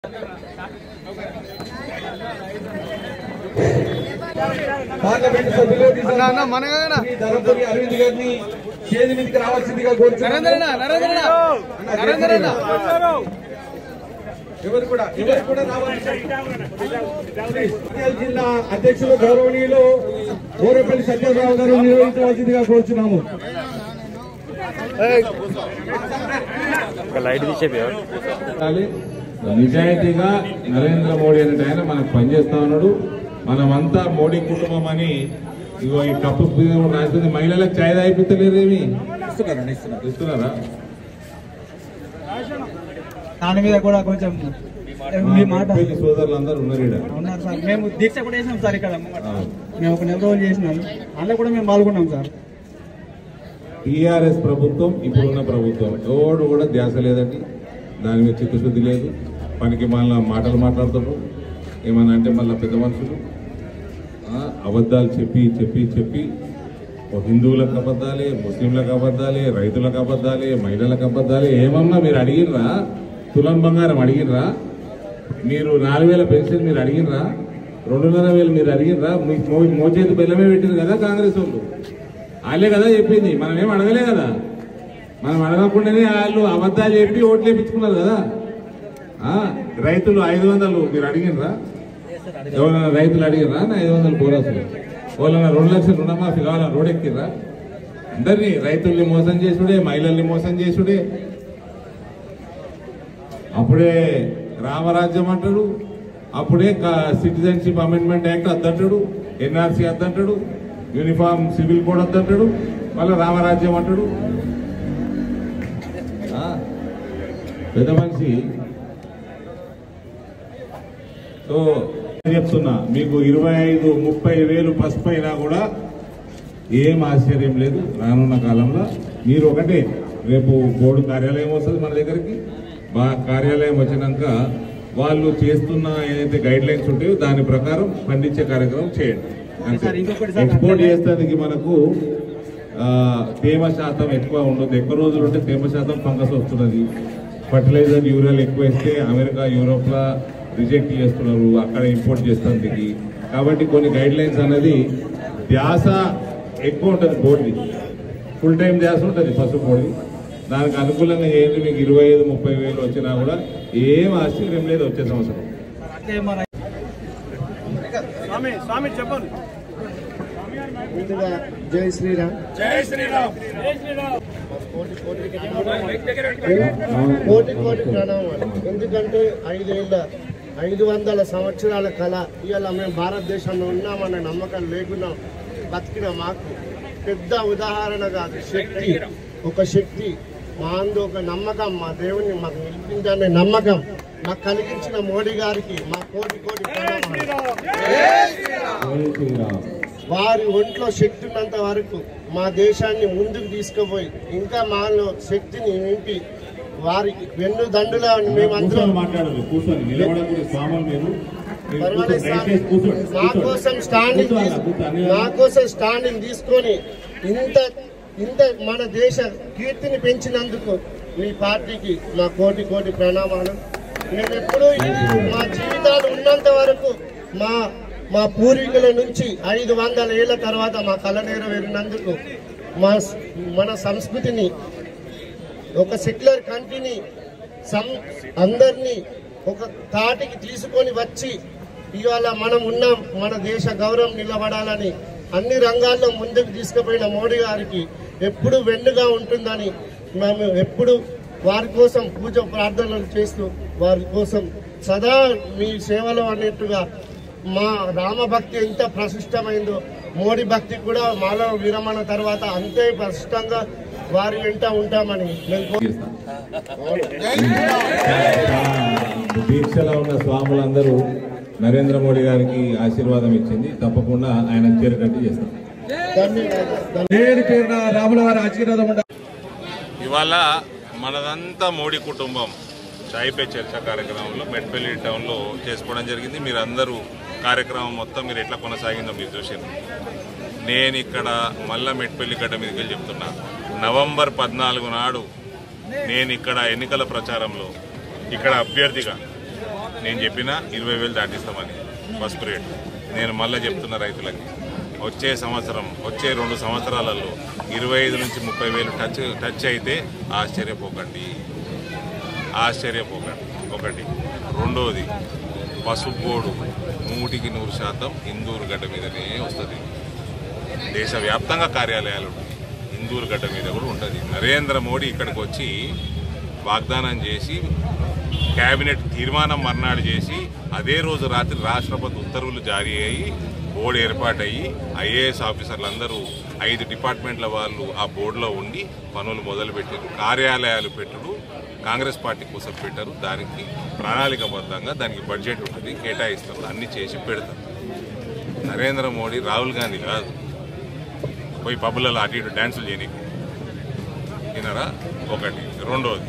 Parliament సభ్యులు అన్న, అన్న, మనగానా? శ్రీ ధర్మపురి అరవింద్ గారిని స్టేజ్ మీదకి రావాల్సిందిగా కోరుతున్నాను నరేంద్రనా నరేంద్రనా నరేంద్రనా ఎవరు కూడా ఎవరు కూడా రావాలి శ్రీ జిల్లా అధ్యక్షులు గౌరవనీయులు ఓరేపల్లి సత్యరావు గారు నిర్వహించవలసిందిగా కోరుచున్నాము లైట్ తీసేపి ఉండాలి. నిజాయితీగా నరేంద్ర మోడీ అనే ఆయన మనకు పనిచేస్తా ఉన్నాడు మనమంతా మోడీ కుటుంబం అని ఇగో ఈ కప్పు మీద కూడా రాస్తుంది మహిళలకు ఛాయ్ తాగిపించలేరేమి ఇస్తున్నారా దాని మీద కూడా కొంచెం మీ మాట పెళ్లి సోదరులు అందరూ ఉన్నారు ఈడ. ఉన్నారు సార్ మేము దీక్ష కూడా చేసినాం సార్ ఇక్కడ మేము ఒక నెల రోజులు చేసినాం అందులో కూడా మేము పాల్గొన్నాం సార్ టీఆర్ఎస్ ప్రభుత్వం ఇప్పుడున్న ప్రభుత్వం ఎవడు కూడా ధ్యాస లేదండి దాని మీద చిత్తశుద్ధి లేదు పనికి మళ్ళీ మాటలు మాట్లాడుతున్నారు ఏమన్నా అంటే మళ్ళీ పెద్ద మనుషులు ఆ, అబద్ధాలు చెప్పి చెప్పి చెప్పి ఓ హిందువులకు అబద్ధాలే ముస్లింలకు అబద్ధాలే రైతులకు అబద్ధాలే మహిళలకు అబద్ధాలే ఏమన్నా మీరు అడిగిర్రా తులం బంగారం అడిగిర్రా మీరు నాలుగు వేల పెన్షన్ మీరు అడిగిర్రా రెండున్నర వేలు మీరు అడిగిర్రా మీ మో- మోచేతి బెల్లమే పెట్టింది కదా కాంగ్రెస్ వాళ్ళు వాళ్ళే కదా చెప్పింది మనం ఏం అడగలే కదా మనం అడగకుండానే వాళ్ళు అబద్ధాలు చెప్పి ఓట్లు వేపించుకున్నారు కదా ఆ, రైతులు ఐదు వందలు మీరు అడిగినరా ఎవరైనా రైతులు అడిగినరా నా ఐదు వందలు బోనస్లు వాళ్ళ రెండు లక్షలు రుణమాఫీ కావాలా రోడ్ ఎక్కిర్రా అందరినీ రైతుల్ని మోసం చేసుడే మహిళల్ని మోసం చేసుడే అప్పుడే రామరాజ్యం అంటాడు అప్పుడే సిటిజన్షిప్ అమెండ్మెంట్ యాక్ట్ అద్దంటాడు ఎన్ఆర్సీ అద్దంటాడు యూనిఫామ్ సివిల్ కోడ్ అద్దంటాడు మళ్ళీ రామరాజ్యం అంటాడు ఆ, పెద్ద మనిషి సో నేను చెప్తున్నా మీకు ఇరవై ఐదు ముప్పై వేలు పసుపు అయినా కూడా ఏం ఆశ్చర్యం లేదు రానున్న కాలంలో మీరు ఒకటే రేపు బోర్డు కార్యాలయం వస్తుంది మన దగ్గరికి బా కార్యాలయం వచ్చినాక వాళ్ళు చేస్తున్న ఏదైతే గైడ్ లైన్స్ ఉంటాయో దాని ప్రకారం పండించే కార్యక్రమం చేయండి అంతే సార్, ఇంకొకటి సార్, ఎక్స్పోర్ట్ చేస్తానికి మనకు ఆ, తేమ శాతం ఎక్కువ ఉండదు ఎక్కువ రోజులు ఉంటే తేమ శాతం ఫంగస్ వస్తున్నది ఫర్టిలైజర్ యూరియాలు ఎక్కువ వేస్తే అమెరికా యూరోప్ లా రిజెక్ట్ చేస్తున్నారు అక్కడ ఇంపోర్ట్ చేస్తానికి కాబట్టి కొన్ని గైడ్ లైన్స్ అనేది ధ్యాస ఎక్కువ ఉంటుంది బోర్డుది ఫుల్ టైం ధ్యాస ఉంటుంది పసుపు బోర్డుది దానికి అనుకూలంగా చేయండి మీకు ఇరవై ఐదు ముప్పై వేలు వచ్చినా కూడా ఏం ఆశ్చర్యం లేదు వచ్చే సంవత్సరం అంటే మన ముందుగా జై శ్రీరామ్ కోటి కోటి ప్రణామాలు ఎందుకంటే ఐదేళ్ల ఐదు వందల సంవత్సరాల కళ ఇవాళ మేము భారతదేశంలో ఉన్నామన్న నమ్మకం లేకుండా బతికిన మాకు పెద్ద ఉదాహరణ కాదు శక్తి ఒక శక్తి మా అందు ఒక నమ్మకం మా దేవుని మాకు నిలిపించనే నమ్మకం మాకు కలిగించిన మోడీ గారికి మా కోటి కోటి ప్రణామాలు జై శ్రీరామ్ వారి ఒంట్లో శక్తి ఉన్నంత వరకు మా దేశాన్ని ముందుకు తీసుకుపోయి ఇంకా మాలో శక్తిని నింపి వారికి వెన్ను దండులా మేమందరం కూర్చొని మాట్లాడాలి కూర్చొని నిలబడకూడదు స్వాములు మీరు మీరు పర్వాలేదు కూర్చోండి. సార్. దయచేసి కూర్చోండి. మా కూర్చోండి. కోసం స్టాండింగ్ కూర్చోాలా? తీసు- కూర్చో. అన్ని మా కోసం స్టాండింగ్ తీసుకొని ఇంత ఇంత మన దేశ కీర్తిని పెంచినందుకు మీ పార్టీకి మా కోటి కోటి ప్రణామాలు మేము ఎప్పుడూ ఇది మా జీవితాలు ఉన్నంత వరకు మా మా పూర్వీకుల నుంచి ఐదు వందల ఏళ్ల తర్వాత మా కళ నెరవేరినందుకు మా స్- మన సంస్కృతిని ఒక సెక్యులర్ కంట్రీని సం అందరినీ ఒక తాటికి తీసుకొని వచ్చి ఇవాళ మనం ఉన్నాం మన దేశ గౌరవం నిలబడాలని అన్ని రంగాల్లో ముందుకు తీసుకుపోయిన మోడీ గారికి ఎప్పుడు వెన్నుగా ఉంటుందని మేము ఎప్పుడు వారి కోసం పూజ ప్రార్థనలు చేస్తూ వారి కోసం సదా మీ సేవలో అన్నట్టుగా మా రామభక్తి ఎంత ప్రశిష్టమైందో మోడీ భక్తి కూడా మాలో విరమణ తర్వాత అంతే ప్రశిష్టంగా వారి వెంట ఉంటామని మేము కో- దీక్షలో ఉన్న స్వాములందరూ నరేంద్ర మోడీ గారికి ఆశీర్వాదం ఇచ్చింది తప్పకుండా ఆయన చేరుకట్టు చేస్తాం ధన్యవాదాలు పేరు పేరున రాముల వారి ఆశీర్వాదం ఉండాలి ఇవాళ మనదంతా మోడీ కుటుంబం చాయ్ పే చర్చ కార్యక్రమంలో మెట్పల్లి టౌన్లో చేసుకోవడం జరిగింది మీరందరూ కార్యక్రమం మొత్తం మీరు ఎట్లా కొనసాగిందో మీరు చూసారు నేను ఇక్కడ మల్ల మెట్పల్లి గడ్డ మీదకి వెళ్ళి చెప్తున్నా నవంబర్ పద్నాలుగు నాడు నేను ఇక్కడ ఎన్నికల ప్రచారంలో ఇక్కడ అభ్యర్థిగా నేను చెప్పిన ఇరవై వేలు దాటిస్తామని పసుపు రేటు నేను మళ్ళీ చెప్తున్న రైతులకి వచ్చే సంవత్సరం వచ్చే రెండు సంవత్సరాలలో ఇరవై ఐదు నుంచి ముప్పై వేలు టచ్ టచ్ అయితే ఆశ్చర్యపోకండి ఆశ్చర్యపోకండి ఒకటి రెండోది పసుపు బోర్డు నూటికి నూరు శాతం ఇందూరు గడ్డ మీదనే వస్తుంది దేశవ్యాప్తంగా కార్యాలయాలు ఉంటాయి ఇందూరు గడ్డ మీద కూడా ఉంటుంది నరేంద్ర మోడీ ఇక్కడికి వచ్చి వాగ్దానం చేసి కేబినెట్ తీర్మానం మర్నాడు చేసి అదే రోజు రాత్రి రాష్ట్రపతి ఉత్తర్వులు జారీ అయ్యి బోర్డు ఏర్పాటయ్యి ఐఏఎస్ ఆఫీసర్లు అందరూ ఐదు డిపార్ట్మెంట్ల వాళ్ళు ఆ బోర్డులో ఉండి పనులు మొదలుపెట్టారు కార్యాలయాలు పెట్టుడు కాంగ్రెస్ పార్టీ కోసం పెట్టారు దానికి ప్రణాళికబద్ధంగా దానికి బడ్జెట్ ఉంటుంది కేటాయిస్తారు అన్ని చేసి పెడతారు నరేంద్ర మోడీ రాహుల్ గాంధీ కాదు పోయి పబ్బులలో అటు ఇటు డ్యాన్సులు చేయనీకి వినరా ఒకటి రెండోది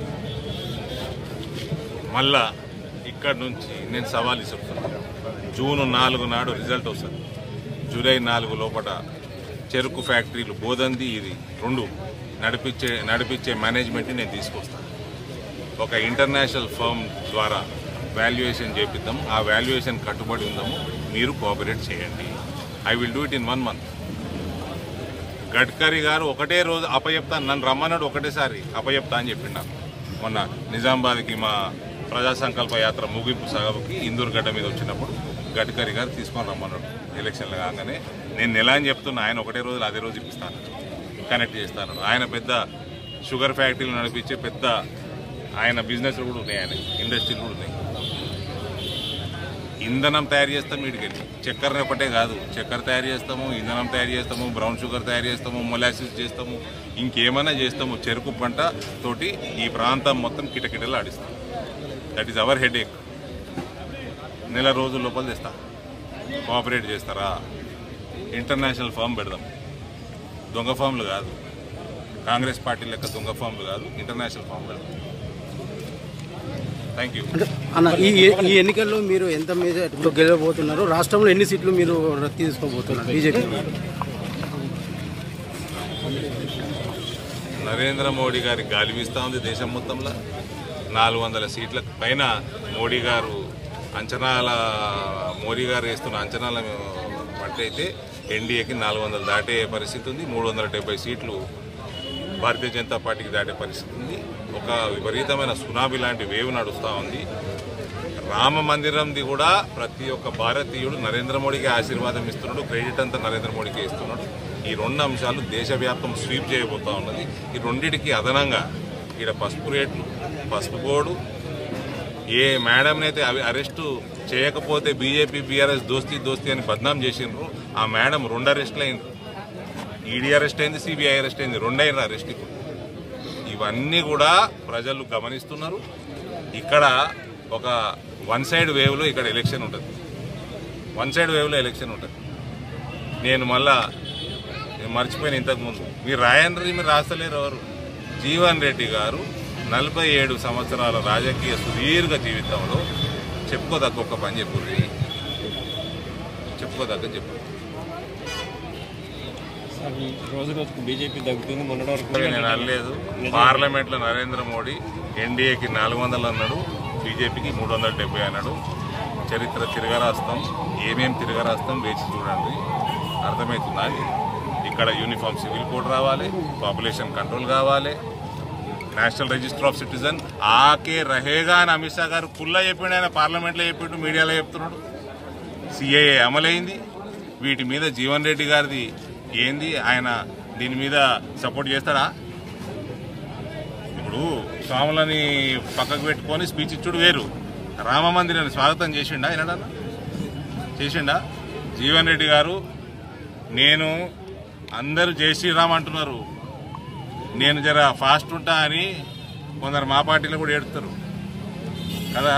మళ్ళా ఇక్కడ నుంచి నేను సవాల్ ఇస్తున్నాను జూన్ నాలుగు నాడు రిజల్ట్ వస్తుంది జూలై నాలుగు లోపల చెరుకు ఫ్యాక్టరీలు బోదంది ఇది రెండు నడిపించే నడిపించే మేనేజ్మెంట్ని నేను తీసుకొస్తాను ఒక ఇంటర్నేషనల్ ఫర్మ్ ద్వారా వాల్యుయేషన్ చేపిద్దాం ఆ వాల్యుయేషన్ కట్టుబడి ఉందాము మీరు కోఆపరేట్ చేయండి I will do it in one month Gadkari గారు ఒకటే రోజు అప్పచెప్తాను నన్ను రమ్మన్నాడు ఒకటేసారి అప్పచెప్తా అని చెప్పిండు నాకు మొన్న నిజామాబాద్కి మా ప్రజా సంకల్ప యాత్ర ముగింపు సభకి ఇందూరు గడ్డ మీద వచ్చినప్పుడు గడ్కరీ గారు తీసుకొని రమ్మన్నాడు ఎలక్షన్లు కాగానే నేను నెల అని చెప్తున్నా ఆయన ఒకటే రోజులు అదే రోజు ఇప్పిస్తాను కనెక్ట్ చేస్తాను ఆయన పెద్ద షుగర్ ఫ్యాక్టరీలు నడిపించే పెద్ద ఆయన బిజినెస్లు కూడా ఉన్నాయి ఆయన ఇండస్ట్రీలు కూడా ఉన్నాయి ఇంధనం తయారు చేస్తాం వీడికెళ్ళి చక్కెర ఒకటే కాదు చక్కెర తయారు చేస్తాము ఇంధనం తయారు చేస్తాము బ్రౌన్ షుగర్ తయారు చేస్తాము మొలాసిస్ చేస్తాము ఇంకేమైనా చేస్తాము చెరుకు పంట తోటి ఈ ప్రాంతం మొత్తం కిటకిటలు ఆడిస్తాం దట్ ఈస్ అవర్ హెడ్ ఏక్ నెల రోజుల లోపల తెస్తా కోఆపరేట్ చేస్తారా ఇంటర్నేషనల్ ఫామ్ పెడదాం దొంగ ఫామ్లు కాదు కాంగ్రెస్ పార్టీ లెక్క దొంగ ఫామ్లు కాదు ఇంటర్నేషనల్ ఫామ్ పెడదాం థ్యాంక్ యూ అన్న ఈ ఈ ఎన్నికల్లో మీరు ఎంత మెజార్టీలో గెలవబోతున్నారు రాష్ట్రంలో ఎన్ని సీట్లు మీరు తీసుకోబోతున్నారు బీజేపీ నరేంద్ర మోడీ గారి గాలి వీస్తూ ఉంది దేశం మొత్తంలో నాలుగు వందల సీట్ల పైన మోడీ గారు అంచనాల మోడీ గారు వేస్తున్న అంచనాల బట్టి అయితే ఎన్డీఏకి నాలుగు వందలు దాటే పరిస్థితి ఉంది మూడు వందల డెబ్బై సీట్లు భారతీయ జనతా పార్టీకి దాటే పరిస్థితి ఉంది ఒక విపరీతమైన సునామీ లాంటి వేవ్ నడుస్తూ ఉంది రామ మందిరంది కూడా ప్రతి ఒక్క భారతీయుడు నరేంద్ర మోడీకి ఆశీర్వాదం ఇస్తున్నాడు క్రెడిట్ అంతా నరేంద్ర మోడీకి ఇస్తున్నాడు ఈ రెండు అంశాలు దేశవ్యాప్తం స్వీప్ చేయబోతా ఉన్నది ఈ రెండిటికి అదనంగా ఇక్కడ పసుపు రేట్లు పసుపు బోర్డు ఏ మేడంని అయితే అవి అరెస్టు చేయకపోతే బీజేపీ బీఆర్ఎస్ దోస్తీ దోస్తీ అని బద్నాం చేసిండ్రు ఆ మేడం రెండు అరెస్టులు అయింది ఈడీ అరెస్ట్ అయింది సిబిఐ అరెస్ట్ అయింది రెండైన అరెస్ట్ ఇప్పుడు ఇవన్నీ కూడా ప్రజలు గమనిస్తున్నారు ఇక్కడ ఒక వన్ సైడ్ వేవ్లో ఇక్కడ ఎలక్షన్ ఉంటుంది వన్ సైడ్ వేవ్లో ఎలక్షన్ ఉంటుంది నేను మళ్ళా నేను మర్చిపోయిన ఇంతకుముందు మీరు రాయండ్రి మీరు రాస్తలేరు ఎవరు జీవన్ రెడ్డి గారు నలభై ఏడు సంవత్సరాల రాజకీయ సుదీర్ఘ జీవితంలో చెప్పుకోదగ్గ ఒక పని చెప్పుర్రి చెప్పుకోదగ్గ చెప్పు రోజు రోజుకు బీజేపీ తగ్గుతుంది మొన్నటి వరకు ఇప్పుడే నేను అనలేదు పార్లమెంట్ లో నరేంద్ర మోడీ ఎన్డీఏకి నాలుగు వందలు అన్నాడు బీజేపీకి మూడు వందల డెబ్బై అన్నాడు చరిత్ర తిరగరాస్తాం ఏమేం తిరగరాస్తాం వేచి చూడండి అర్థమవుతుందా అది? ఇక్కడ యూనిఫామ్ సివిల్ కోడ్ రావాలి పాపులేషన్ కంట్రోల్ కావాలి నేషనల్ రిజిస్టర్ ఆఫ్ సిటిజన్ ఆకే రహేగా అని అమిత్ షా గారు కుల్లా చెప్పిండు ఆయన పార్లమెంట్లో చెప్పిండు మీడియాలో చెప్తున్నాడు సిఏఏ అమలైంది వీటి మీద జీవన్ రెడ్డి గారిది ఏంది ఆయన దీని మీద సపోర్ట్ చేస్తాడా ఇప్పుడు స్వాములని పక్కకు పెట్టుకొని స్పీచ్ ఇచ్చుడు వేరు రామ మందిరాన్ని స్వాగతం చేసిండా ఆయన చేసిండా జీవన్ రెడ్డి గారు నేను అందరూ జై శ్రీరామ్ అంటున్నారు నేను జర ఫాస్ట్ ఉంటా అని కొందరు మా పార్టీలో కూడా ఏడుస్తారు కదా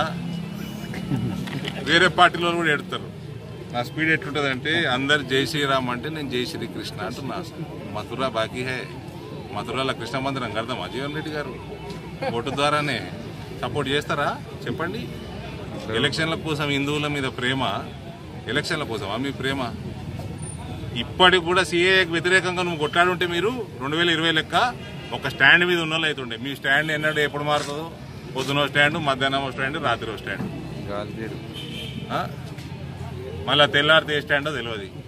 వేరే పార్టీలో కూడా ఏడుస్తారు నా స్పీడ్ ఎట్లుంటుందంటే అందరు జై శ్రీరామ్ అంటే నేను జై శ్రీకృష్ణ అంటున్నా మథుర బాకీ హే మథురాలో కృష్ణ మందిరం కడదామా జీవన్ రెడ్డి గారు ఓటు ద్వారానే సపోర్ట్ చేస్తారా చెప్పండి ఎలక్షన్ల కోసం హిందువుల మీద ప్రేమ ఎలక్షన్ల కోసమా మీ ప్రేమ ఇప్పటికి కూడా సీఏకి వ్యతిరేకంగా నువ్వు కొట్లాడుంటే మీరు రెండు వేల ఇరవై లెక్క ఒక స్టాండ్ మీద ఉన్న వాళ్ళు అవుతుండే మీ స్టాండ్ ఎన్నడూ ఎప్పుడు మారుతుందో పొద్దున స్టాండ్ మధ్యాహ్నం స్టాండ్ రాత్రి స్టాండ్ ఆ? మళ్ళా తెల్లారితే ఏ స్టాండో తెలియదు